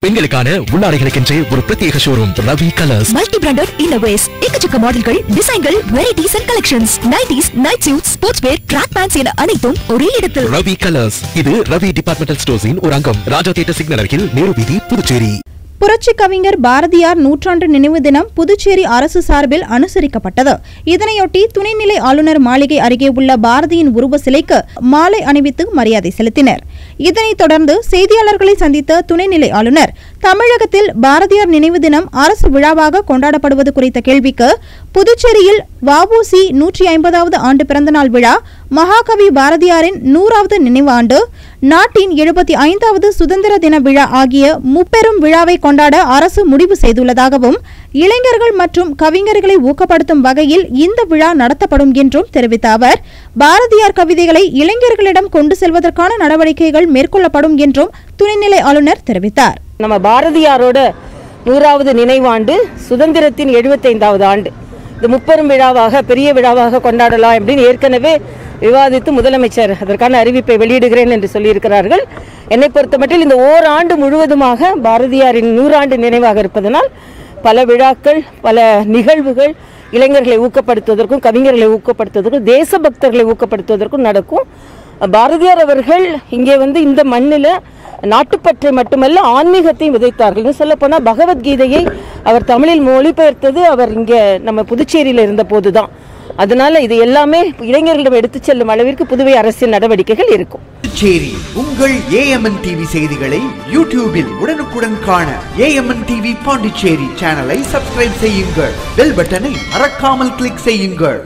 பெண்களுக்கான உள்ளாடைகளுக்கென்றே ஒரு பிரத்யேக showroom Ravi colours multi branded இன்னோவேஸ் எக்கச்சக்க மாடல்கள் டிசைன்கள் varieties and collections nighties night suit sports wear track pants என அனைத்தும் ஒரே இடத்தில் ரவி கலர்ஸ் இது ரவி டிபார்ட்மெண்டல் ஸ்டோர்ஸின் ஒரு அங்கம் ராஜா தியேட்டர் சிக்னல் அருகில் நேரு வீதி புதுச்சேரி புரட்சி கவிஞர் பாரதியார் நூற்றாண்டு நினைவு தினம் புதுச்சேரி அரசு சார்பில் அனுசரிக்கப்பட்டது இதனையொட்டி துணைநிலை ஆளுநர் மாளிகை அருகே உள்ள பாரதியின் உருவ சிலைக்கு மாலை அணிவித்து மரியாதை செலுத்தினர் இதனைத் தொடர்ந்து செய்தியாளர்களை சந்தித்த துணைநிலை ஆளுநர் தமிழகத்தில் பாரதியார் நினைவு தினம் அரசு விழாவாக கொண்டாடப்படுவது குறித்த கேள்விக்கு புதுச்சேரியில் வஉசி நூற்றி ஐம்பதாவது ஆண்டு பிறந்தநாள் விழா மகாகவி பாரதியாரின் நூறாவது நினைவு ஆண்டு நாட்டின் எழுபத்தி ஐந்தாவது சுதந்திர தின விழா ஆகிய முப்பெரும் விழாவை கொண்டாட அரசு முடிவு செய்துள்ளதாகவும் இளைஞர்கள் மற்றும் கவிஞர்களை ஊக்கப்படுத்தும் வகையில் இந்த விழா நடத்தப்படும் என்றும் தெரிவித்த அவர் பாரதியார் கவிதைகளை இளைஞர்களிடம் கொண்டு செல்வதற்கான நடவடிக்கைகள் மேற்கொள்ளப்படும் என்றும் துணைநிலை ஆளுநர் தெரிவித்தார் நம்ம பாரதியாரோட நூறாவது நினைவாண்டு சுதந்திரத்தின் எழுபத்தைந்தாவது ஆண்டு இது முப்பெரும் விழாவாக பெரிய விழாவாக கொண்டாடலாம் அப்படின்னு ஏற்கனவே விவாதித்து முதலமைச்சர் அதற்கான அறிவிப்பை வெளியிடுகிறேன் என்று சொல்லியிருக்கிறார்கள் என்னை பொறுத்தமட்டில் இந்த ஓராண்டு முழுவதுமாக பாரதியாரின் நூறாண்டு நினைவாக இருப்பதனால் பல விழாக்கள் பல நிகழ்வுகள் இளைஞர்களை ஊக்கப்படுத்துவதற்கும் கவிஞர்களை ஊக்கப்படுத்துவதற்கும் தேசபக்தர்களை ஊக்கப்படுத்துவதற்கும் நடக்கும் பாரதியார் அவர்கள் இங்கே வந்து இந்த மண்ணில் நாட்டுப்பற்றை மட்டுமல்ல ஆன்மீகத்தையும் விதைத்தார்கள் இன்னும் சொல்லப்போனால் பகவத்கீதையை அவர் தமிழில் மொழிபெயர்த்தது அவர் இங்கே நம்ம புதுச்சேரியில் இருந்த போதுதான் அதனால இது எல்லாமே இளைஞர்களிடம் எடுத்துச் செல்லும் அளவிற்கு புதுவை அரசின் நடவடிக்கைகள் இருக்கும் புதுச்சேரி உங்கள் ஏஎம்என் டிவி செய்திகளை யூடியூபில் உடனுக்குடன் காண ஏஎம்என் டிவி பாண்டிச்சேரி சேனலை சப்ஸ்கிரைப் செய்யுங்கள் பெல் பட்டனை மறக்காமல் கிளிக் செய்யுங்கள்